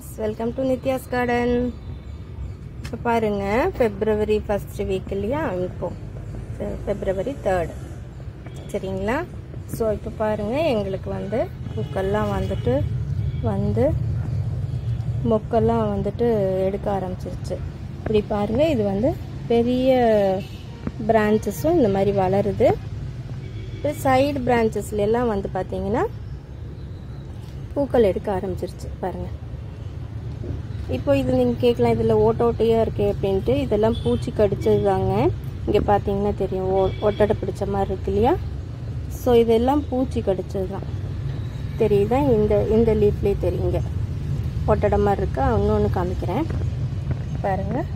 Friends welcome to Nithya's garden இப்போ பாருங்கள் February first week இல்லையா இப்போ ஃபெப்ரவரி தேர்டு சரிங்களா ஸோ இப்போ பாருங்கள் எங்களுக்கு வந்து பூக்கெல்லாம் வந்துட்டு வந்து மொக்கெல்லாம் வந்துட்டு எடுக்க ஆரம்பிச்சிருச்சு இப்படி பாருங்கள் இது வந்து பெரிய பிரான்ச்சஸும் இந்த மாதிரி வளருது இப்போ சைடு பிரான்ச்சஸ்ல எல்லாம் வந்து பார்த்தீங்கன்னா பூக்கள் எடுக்க ஆரம்பிச்சிருச்சு பாருங்கள் இப்போ இது நீங்கள் கேட்கலாம் இதில் ஓட்ட ஓட்டையாக இருக்கே அப்படின்ட்டு இதெல்லாம் பூச்சி கடிச்சது தாங்க இங்கே பார்த்தீங்கன்னா தெரியும் ஓ ஒட்டடை பிடிச்ச மாதிரி இருக்கு இல்லையா ஸோ இதெல்லாம் பூச்சி கடிச்சது தான் தெரியுதா இந்த இந்த லீஃப்லேயே தெரியுங்க ஒட்டடை மாதிரி இருக்கா இன்னொன்று காமிக்கிறேன் பாருங்கள்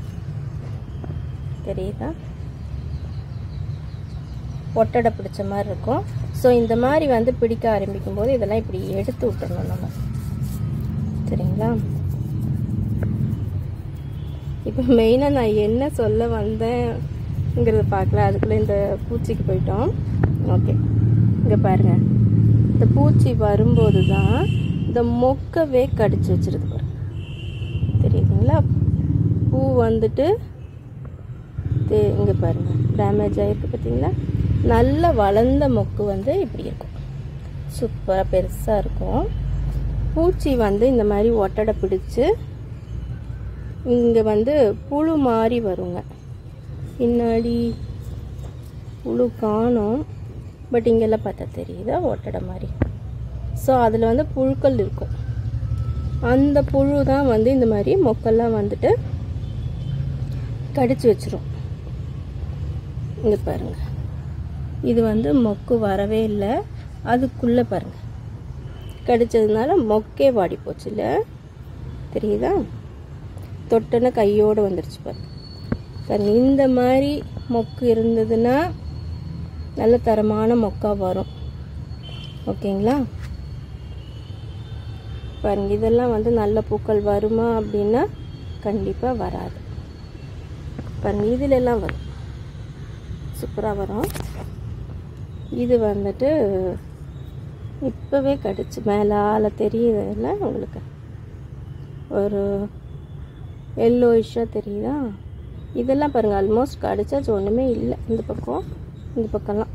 தெரியுதா ஒட்டடை பிடிச்ச மாதிரி இருக்கும் ஸோ இந்த மாதிரி வந்து பிடிக்க ஆரம்பிக்கும் போது இதெல்லாம் இப்படி எடுத்து விட்டுறணும் நம்ம சரிங்களா இப்போ மெயினாக நான் என்ன சொல்ல வந்தேங்கிறத பார்க்கல அதுக்குள்ளே இந்த பூச்சிக்கு போயிட்டோம் ஓகே இங்கே பாருங்க இந்த பூச்சி வரும்போது தான் இந்த மொக்கவே கடிச்சு வச்சிருது பாருங்க தெரியுதுங்களா பூ வந்துட்டு தே இங்கே பாருங்கள் டேமேஜ் ஆகிருக்கு பார்த்தீங்களா நல்ல வளர்ந்த மொக்கு வந்து இப்படி இருக்கும் சூப்பராக பெருசாக இருக்கும் பூச்சி வந்து இந்த மாதிரி ஒட்டடை பிடிச்சு இங்கே வந்து புழு மாதிரி வருங்க பின்னாடி புழு காணும் பட் இங்கெல்லாம் பார்த்தா தெரியுதா ஒட்டடை மாதிரி ஸோ அதில் வந்து புழுக்கள் இருக்கும் அந்த புழு தான் வந்து இந்த மாதிரி மொக்கெல்லாம் வந்துட்டு கடிச்சு வச்சிரும் இங்கே பாருங்கள் இது வந்து மொக்கு வரவே இல்லை அதுக்குள்ளே பாருங்கள் கடிச்சதுனால மொக்கே வாடி போச்சு இல்லை தெரியுதா தொட்டன கையோடு வந்துருச்சு பாருங்க பாருங்க இந்த மாதிரி மொக்கு இருந்ததுன்னா நல்ல தரமான மொக்கா வரும் ஓகேங்களா பாருங்க இதெல்லாம் வந்து நல்ல பூக்கள் வருமா அப்படின்னா கண்டிப்பாக வராது பாருங்க இதுலெல்லாம் வரும் சூப்பராக வரும் இது வந்துட்டு இப்போவே கடிச்சு மேலால் தெரியுதுல்ல உங்களுக்கு ஒரு எல்லோயிஷாக தெரியுதா இதெல்லாம் பாருங்கள் ஆல்மோஸ்ட் கடிச்சாச்சு ஒன்றுமே இல்லை இந்த பக்கம் இந்த பக்கம்லாம்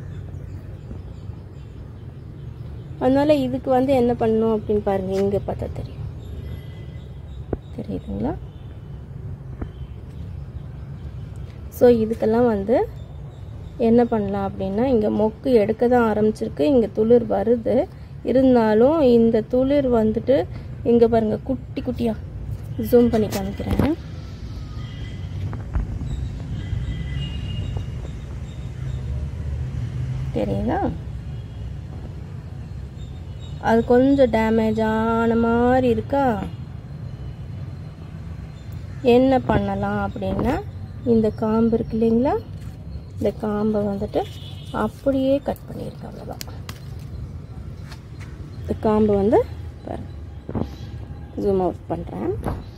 அதனால இதுக்கு வந்து என்ன பண்ணணும் அப்படின்னு பாருங்கள் இங்கே பார்த்தா தெரியும் தெரியுதுங்களா ஸோ இதுக்கெல்லாம் வந்து என்ன பண்ணலாம் அப்படின்னா இங்கே மொக்கு எடுக்க தான் ஆரம்பிச்சிருக்கு இங்கே துளிர் வருது இருந்தாலும் இந்த துளிர் வந்துட்டு இங்கே பாருங்கள் குட்டி குட்டியாக ஜூம் பண்ணி காமிக்கிறேன் தெரியுதா அது கொஞ்சம் டேமேஜ் ஆன மாதிரி இருக்கா என்ன பண்ணலாம் அப்படின்னா இந்த காம்பு இருக்கு இல்லைங்களா இந்த காம்பை வந்துட்டு அப்படியே கட் பண்ணியிருக்கேன் அவ்வளோதான் இந்த காம்பு வந்து பாருங்க ஜூம் அவுட் பண்ணுறேன்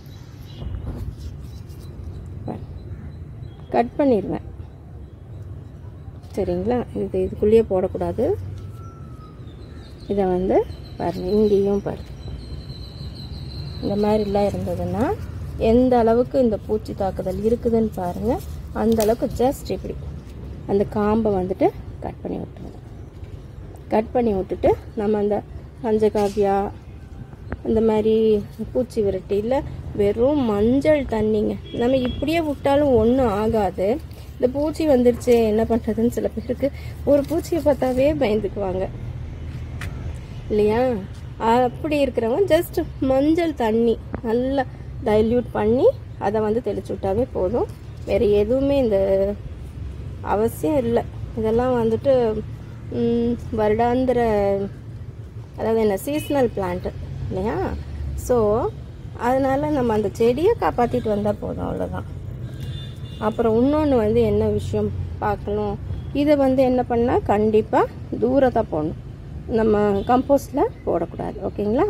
கட் பண்ணிடுவேன் சரிங்களா இது இதுக்குள்ளேயே போடக்கூடாது இதை வந்து பாருங்கள் இங்கேயும் பாருங்கள் இந்த மாதிரிலாம் இருந்ததுன்னா எந்த அளவுக்கு இந்த பூச்சி தாக்குதல் இருக்குதுன்னு பாருங்கள் அந்த அளவுக்கு ஜஸ்ட் இப்படி அந்த காம்பை வந்துட்டு கட் பண்ணி விட்டுருங்க கட் பண்ணி விட்டுட்டு நம்ம அந்த பஞ்சகாவியா இந்த மாதிரி பூச்சி விரட்டியில் வெறும் மஞ்சள் தண்ணிங்க நம்ம இப்படியே விட்டாலும் ஒன்றும் ஆகாது இந்த பூச்சி வந்துருச்சு என்ன பண்ணுறதுன்னு சில பேருக்கு ஒரு பூச்சியை பார்த்தாவே பயந்துக்குவாங்க இல்லையா அப்படி இருக்கிறவங்க ஜஸ்ட் மஞ்சள் தண்ணி நல்லா டைல்யூட் பண்ணி அதை வந்து தெளிச்சு விட்டாவே போதும் வேறு எதுவுமே இந்த அவசியம் இல்லை இதெல்லாம் வந்துட்டு வருடாந்திர அதாவது என்ன சீஸ்னல் பிளான்ட்டு இல்லையா ஸோ அதனால் நம்ம அந்த செடியை காப்பாற்றிட்டு வந்தால் போதும் அவ்வளோதான் அப்புறம் இன்னொன்று வந்து என்ன விஷயம் பார்க்கணும் இதை வந்து என்ன பண்ணால் கண்டிப்பாக தூரத்தை போடணும் நம்ம கம்போஸ்டில் போடக்கூடாது ஓகேங்களா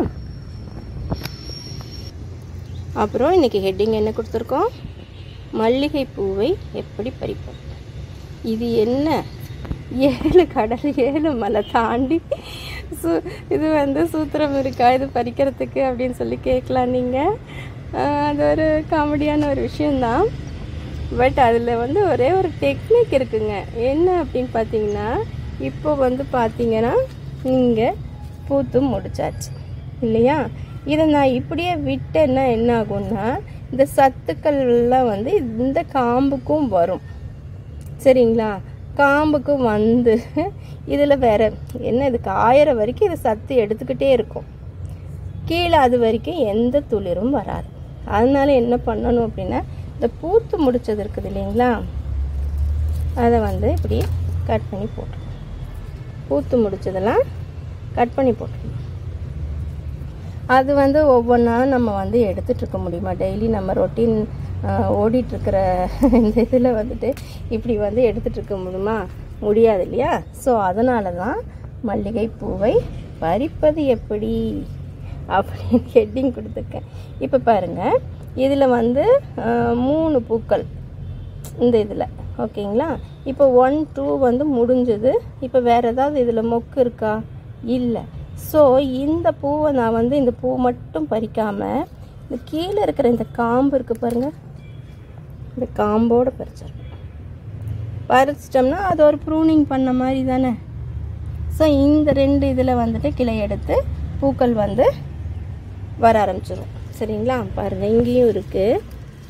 அப்புறம் இன்றைக்கி ஹெட்டிங் என்ன கொடுத்துருக்கோம் மல்லிகை பூவை எப்படி பறிப்போம் இது என்ன ஏழு கடல் ஏழு மலை தாண்டி சு இது வந்து சூத்திரம் இருக்கா இது பறிக்கிறதுக்கு அப்படின்னு சொல்லி கேட்கலாம் நீங்கள் அது ஒரு காமெடியான ஒரு விஷயந்தான் பட் அதில் வந்து ஒரே ஒரு டெக்னிக் இருக்குங்க என்ன அப்படின்னு பார்த்தீங்கன்னா இப்போ வந்து பார்த்தீங்கன்னா இங்கே பூத்து முடிச்சாச்சு இல்லையா இதை நான் இப்படியே விட்டேன்னா என்ன ஆகும்னா இந்த சத்துக்கள்லாம் வந்து இந்த காம்புக்கும் வரும் சரிங்களா காம்புக்கும் வந்து இதில் வேற என்ன இது காயிற வரைக்கும் இது சத்து எடுத்துக்கிட்டே இருக்கும் கீழே அது வரைக்கும் எந்த துளிரும் வராது அதனால என்ன பண்ணணும் அப்படின்னா இந்த பூத்து முடிச்சது இருக்குது இல்லைங்களா அதை வந்து இப்படி கட் பண்ணி போட்டுருணும் பூத்து முடிச்சதெல்லாம் கட் பண்ணி போட்டுருணும் அது வந்து ஒவ்வொன்றா நம்ம வந்து எடுத்துட்டு இருக்க முடியுமா டெய்லி நம்ம ரொட்டீன் ஓடிட்டுருக்கிற இந்த இதில் வந்துட்டு இப்படி வந்து எடுத்துட்டு இருக்க முடியுமா முடியாது இல்லையா ஸோ அதனால தான் மல்லிகை பூவை பறிப்பது எப்படி அப்படின்னு ஹெட்டிங் கொடுத்துருக்கேன் இப்போ பாருங்கள் இதில் வந்து அஹ், மூணு பூக்கள் இந்த இதில் ஓகேங்களா இப்போ ஒன் டூ வந்து முடிஞ்சது இப்போ வேறு ஏதாவது இதில் மொக்கு இருக்கா இல்லை ஸோ இந்த பூவை நான் வந்து இந்த பூ மட்டும் பறிக்காமல் இந்த கீழே இருக்கிற இந்த காம்பு இருக்குது பாருங்கள் இந்த காம்போடு பறிச்சிடணும் பறிச்சிட்டோம்னா அது ஒரு ப்ரூனிங் பண்ண மாதிரி தானே ஸோ இந்த ரெண்டு இதில் வந்துட்டு கிளை எடுத்து பூக்கள் வந்து வர ஆரம்பிச்சிடும் சரிங்களா பாருங்கள் இங்கேயும் இருக்குது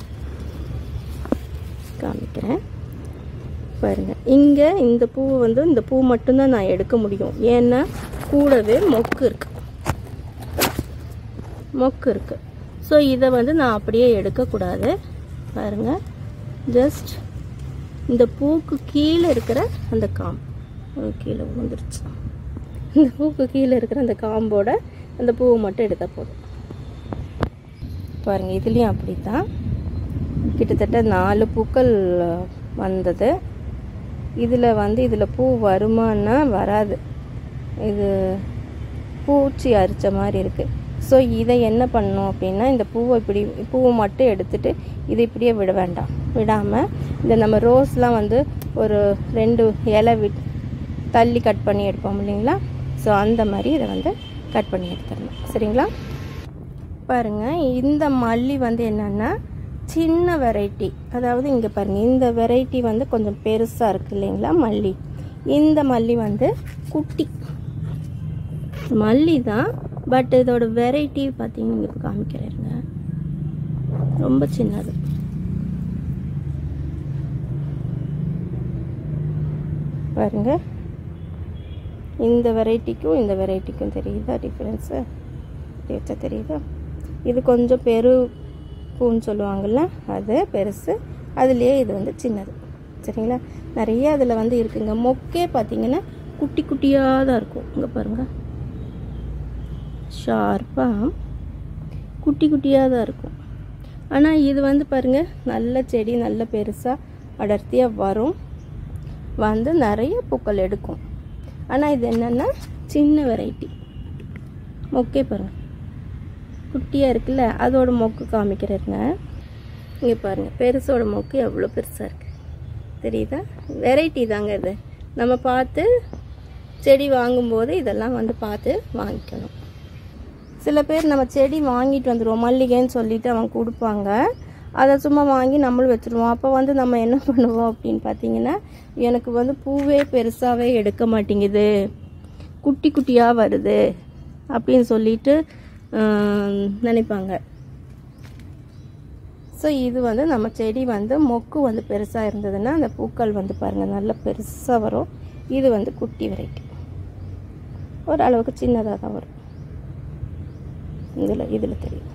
காமிக்கிறேன் பாருங்க இங்கே இந்த பூவை வந்து இந்த பூ மட்டும்தான் நான் எடுக்க முடியும் ஏன்னா கூடவே மொக்கு இருக்கு மொக்கு இருக்கு ஸோ இதை வந்து நான் அப்படியே எடுக்கக்கூடாது பாருங்க ஜஸ்ட் இந்த பூக்கு கீழே இருக்கிற அந்த காம்பு அது கீழே விழுந்துருச்சு இந்த பூக்கு கீழே இருக்கிற அந்த காம்போட அந்த பூவை மட்டும் எடுத்தால் போதும் பாருங்க இதுலேயும் அப்படி தான் கிட்டத்தட்ட நாலு பூக்கள் வந்தது இதில் வந்து இதில் பூ வருமானா வராது இது பூச்சி அரிச்ச மாதிரி இருக்குது ஸோ இதை என்ன பண்ணணும் அப்படின்னா இந்த பூவை இப்படி பூவை மட்டும் எடுத்துட்டு இதை இப்படியே விட வேண்டாம் விடாமல் இந்த நம்ம ரோஸ்லாம் வந்து ஒரு ரெண்டு இலை விட் தள்ளி கட் பண்ணி எடுப்போம் இல்லைங்களா ஸோ அந்த மாதிரி இதை வந்து கட் பண்ணி எடுத்துடணும் சரிங்களா பாருங்க இந்த மல்லி வந்து என்னன்னா சின்ன வெரைட்டி அதாவது இங்கே பாருங்க இந்த வெரைட்டி வந்து கொஞ்சம் பெருசாக இருக்கு இல்லைங்களா மல்லி இந்த மல்லி வந்து குட்டி மல்லி தான் பட் இதோட வெரைட்டி பார்த்தீங்கன்னா இங்கே இப்போ காமிக்கிறேங்க ரொம்ப சின்னது பாருங்க இந்த வெரைட்டிக்கும் இந்த வெரைட்டிக்கும் தெரியுதா டிஃப்ரென்ஸு இப்படி வச்சா தெரியுதா இது கொஞ்சம் பெரு பூன்னு சொல்லுவாங்கள்ல அது பெருசு அதுலேயே இது வந்து சின்னது சரிங்களா நிறைய அதில் வந்து இருக்குங்க மொக்கே பார்த்தீங்கன்னா குட்டி குட்டியாக தான் இருக்கும் இங்கே பாருங்கள் ஷார்ப்பாக குட்டி குட்டியாக தான் இருக்கும் ஆனால் இது வந்து பாருங்கள் நல்ல செடி நல்ல பெருசாக அடர்த்தியாக வரும் வந்து நிறைய பூக்கள் எடுக்கும் ஆனால் இது என்னென்னா சின்ன வெரைட்டி மொக்கே பாருங்கள் குட்டியாக இருக்குல்ல அதோட மொக்கு காமிக்கிறேங்க இங்கே பாருங்கள் பெருசோட மொக்கு எவ்வளோ பெருசாக இருக்குது தெரியுதா வெரைட்டி தாங்க இது நம்ம பார்த்து செடி வாங்கும்போது இதெல்லாம் வந்து பார்த்து வாங்கிக்கணும் சில பேர் நம்ம செடி வாங்கிட்டு வந்துடுவோம் மல்லிகைன்னு சொல்லிட்டு அவங்க கொடுப்பாங்க அதை சும்மா வாங்கி நம்மளும் வச்சுருவோம் அப்போ வந்து நம்ம என்ன பண்ணுவோம் அப்படின்னு பார்த்தீங்கன்னா எனக்கு வந்து பூவே பெருசாகவே எடுக்க மாட்டேங்குது குட்டி குட்டியாக வருது அப்படின்னு சொல்லிட்டு ஆம், நினைப்பாங்க ஸோ இது வந்து நம்ம செடி வந்து மொக்கு வந்து பெருசாக இருந்ததுன்னா அந்த பூக்கள் வந்து பாருங்கள் நல்லா பெருசாக வரும் இது வந்து குட்டி வெரைட்டி ஓரளவுக்கு சின்னதாக தான் வரும் இதில் இதில் தெரியும்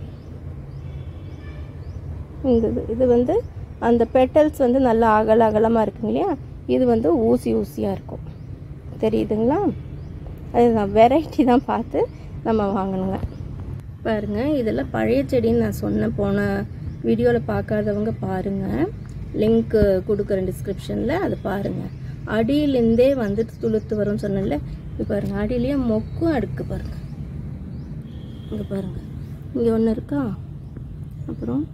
இந்த இது இது வந்து அந்த பெட்டல்ஸ் வந்து நல்லா அகல அகலமாக இருக்குங்க இல்லையா இது வந்து ஊசி ஊசியாக இருக்கும் தெரியுதுங்களா அதுதான் வெரைட்டி தான் பார்த்து நம்ம வாங்கணுங்க பாருங்க இதெல்லாம் பழைய செடின்னு நான் சொன்னேன் போன வீடியோவில் பார்க்காதவங்க பாருங்கள் லிங்க்கு கொடுக்குறேன் டிஸ்கிரிப்ஷனில் அது பாருங்கள் அடியிலேருந்தே வந்துட்டு துளுத்து வரும்னு சொன்னேன்ல இது பாருங்கள் அடியிலேயே மொக்கும் அடுக்கு பாருங்கள் இங்கே பாருங்கள் இங்கே ஒன்று இருக்கா அப்புறம்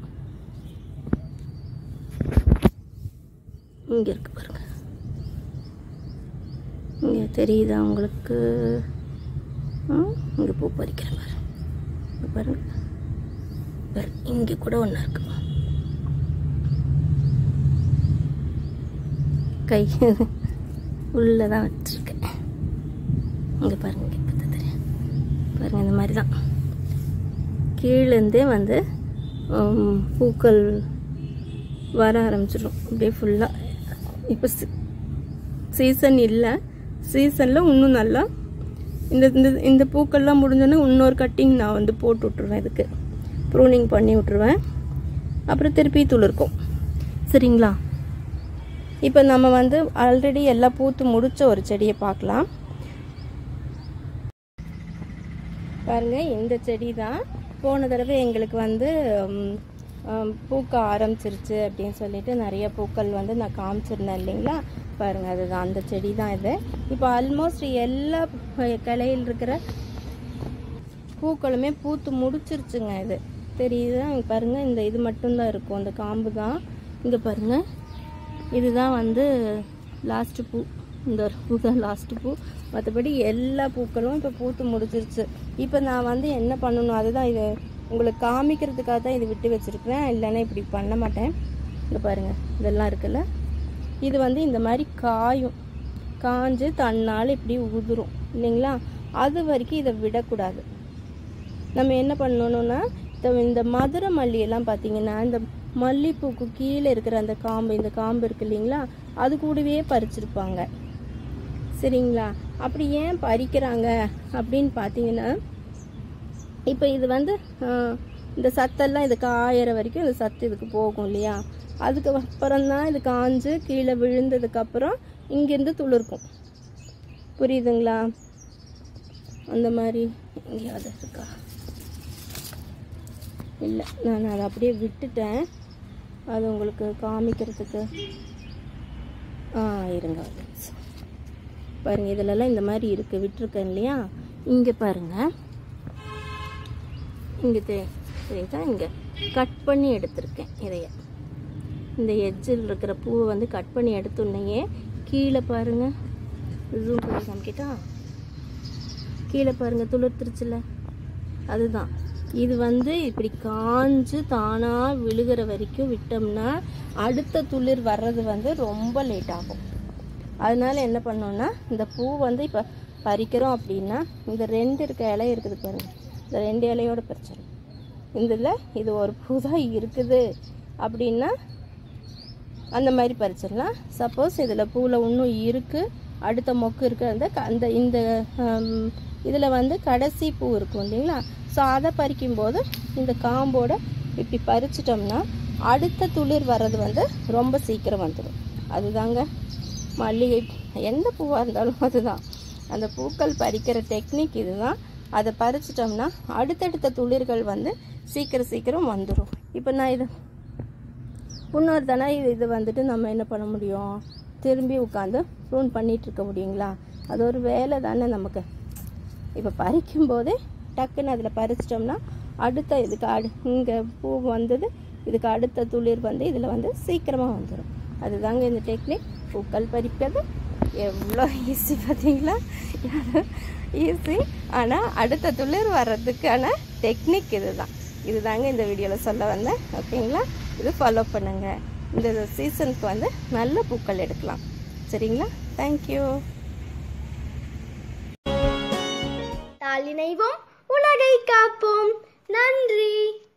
இங்கே இருக்கு பாருங்க இங்கே தெரியுதா உங்களுக்கு இங்கே பூ பறிக்கிறேன் பாரு இங்க பாருங்க பாரு இங்கே கூட ஒன்று இருக்கு கை உள்ளே தான் வச்சுருக்கேன் இங்கே பாருங்க இங்கே பார்த்தா தெரியும் பாருங்க இந்த மாதிரி தான் கீழேருந்தே வந்து உம், பூக்கள் வர ஆரம்பிச்சிடும் அப்படியே ஃபுல்லாக இப்போ சீசன் இல்லை சீசனில் இன்னும் நல்லா இந்த இந்த இந்த பூக்கள்லாம் முடிஞ்சோன்னே இன்னொரு கட்டிங் நான் வந்து போட்டு விட்ருவேன் இதுக்கு ப்ரூனிங் பண்ணி விட்ருவேன் அப்புறம் திருப்பி துளிர்க்கும் சரிங்களா இப்போ நம்ம வந்து ஆல்ரெடி எல்லாம் பூத்து முடிச்ச ஒரு செடியை பார்க்கலாம் பாருங்க இந்த செடி தான் போன தடவை எங்களுக்கு வந்து ம், ம், பூக்க ஆரம்பிச்சிருச்சு அப்படின்னு சொல்லிட்டு நிறைய பூக்கள் வந்து நான் காமிச்சிருந்தேன் இல்லைங்களா பாருங்க அதுதான் அந்த செடி தான் இது இப்போ ஆல்மோஸ்ட் எல்லா கிளையில் இருக்கிற பூக்களுமே பூத்து முடிச்சிருச்சுங்க இது தெரியுதா இங்க பாருங்க இந்த இது மட்டும்தான் இருக்கும் அந்த காம்பு தான் இங்கே பாருங்க இதுதான் வந்து லாஸ்ட் பூ இந்த ஒரு பூ தான் லாஸ்ட் பூ மற்றபடி எல்லா பூக்களும் இப்போ பூத்து முடிச்சிருச்சு இப்போ நான் வந்து என்ன பண்ணணும் அதுதான் இது உங்களுக்கு காமிக்கிறதுக்காக தான் இது விட்டு வச்சிருக்கிறேன் இல்லைன்னா இப்படி பண்ண மாட்டேன் இங்கே பாருங்க இதெல்லாம் இருக்குல்ல இது வந்து இந்த மாதிரி காயும் காஞ்சு தன்னால் இப்படி உதிரும் இல்லைங்களா அது வரைக்கும் இதை விடக்கூடாது நம்ம என்ன பண்ணணும்னா இந்த இந்த மதுரை மல்லியெல்லாம் பார்த்தீங்கன்னா இந்த மல்லிப்பூக்கு கீழே இருக்கிற அந்த காம்பு இந்த காம்பு இருக்கு இல்லைங்களா அது கூடவே பறிச்சிருப்பாங்க சரிங்களா அப்படி ஏன் பறிக்கிறாங்க அப்படின்னு பார்த்தீங்கன்னா இப்போ இது வந்து ஆஹ், இந்த சத்தெல்லாம் இது காயற வரைக்கும் இந்த சத்து இதுக்கு போகும் இல்லையா அதுக்கு அப்புறம் தான் இது காஞ்சு கீழே விழுந்ததுக்கப்புறம் இங்கேருந்து துளிர்க்கும் புரியுதுங்களா அந்த மாதிரி எங்கேயாவது இருக்கா இல்லை நான் அதை அப்படியே விட்டுட்டேன் அது உங்களுக்கு காமிக்கிறதுக்கு ஆ இருங்க ஒரு நிமிஷம். பாருங்க இதுலலாம் இந்த மாதிரி இருக்கு விட்டுருக்கேன் இல்லையா இங்கே பாருங்க இங்கே தெ தெரியுதா இங்கே கட் பண்ணி எடுத்திருக்கேன் இதைய இந்த எட்ஜில் இருக்கிற பூவை வந்து கட் பண்ணி எடுத்துடனேயே கீழே பாருங்க ஜூம் பண்ணி காமிக்கிட்டா கீழே பாருங்க துளிர்த்துருச்சுல அதுதான் இது வந்து இப்படி காஞ்சு தானா விழுகிற வரைக்கும் விட்டோம்னா அடுத்த துளிர் வர்றது வந்து ரொம்ப லேட் ஆகும் அதனால என்ன பண்ணோம்னா இந்த பூ வந்து இப்போ பறிக்கிறோம் அப்படின்னா இந்த ரெண்டு இருக்க இலை இருக்குது பாருங்க இந்த ரெண்டு இலையோட பறிச்சிடும் இதில் இது ஒரு பூ தான் இருக்குது அப்படின்னா அந்த மாதிரி பறிச்சிடலாம் சப்போஸ் இதில் பூவில் இன்னும் இருக்குது அடுத்த மொக்கு இருக்குது அந்த க- அந்த இந்த இதில் வந்து கடைசி பூ இருக்கும் இல்லைங்களா ஸோ அதை பறிக்கும்போது இந்த காம்போட இப்படி பறிச்சிட்டோம்னா அடுத்த துளிர் வர்றது வந்து ரொம்ப சீக்கிரம் வந்துடும் அதுதாங்க மல்லிகை எந்த பூவாக இருந்தாலும் அதுதான் அந்த பூக்கள் பறிக்கிற டெக்னிக் இதுதான் அதை பறிச்சிட்டோம்னா அடுத்தடுத்த துளிர்கள் வந்து சீக்கிரம் சீக்கிரம் வந்துடும் இப்போ நான் இது இன்னொரு தானே இது இது வந்துட்டு நம்ம என்ன பண்ண முடியும் திரும்பி உட்காந்து ப்ரூன் பண்ணிட்டு இருக்க முடியுங்களா அது ஒரு வேலை தானே நமக்கு இப்போ பறிக்கும் போதே டக்குன்னு அதில் பறிச்சிட்டோம்னா அடுத்த இதுக்கு அடு இங்கே பூ வந்தது இதுக்கு அடுத்த துளிர் வந்து இதில் வந்து சீக்கிரமாக வந்துடும் அதுதாங்க இந்த டெக்னிக் பூக்கள் பறிப்பது எவ்வளோ ஈஸி பார்த்தீங்களா ஈஸி ஆனால் அடுத்த துளிர் வர்றதுக்கான டெக்னிக் இதுதான் இதுதாங்க இந்த வீடியோவில் சொல்ல வந்தேன் ஓகேங்களா இது ஃபாலோ பண்ணுங்கள் இந்த சீசனுக்கு வந்து நல்ல பூக்கள் எடுக்கலாம் சரிங்களா தேங்க்யூ தாளிணைவோம் உலகை காப்போம் நன்றி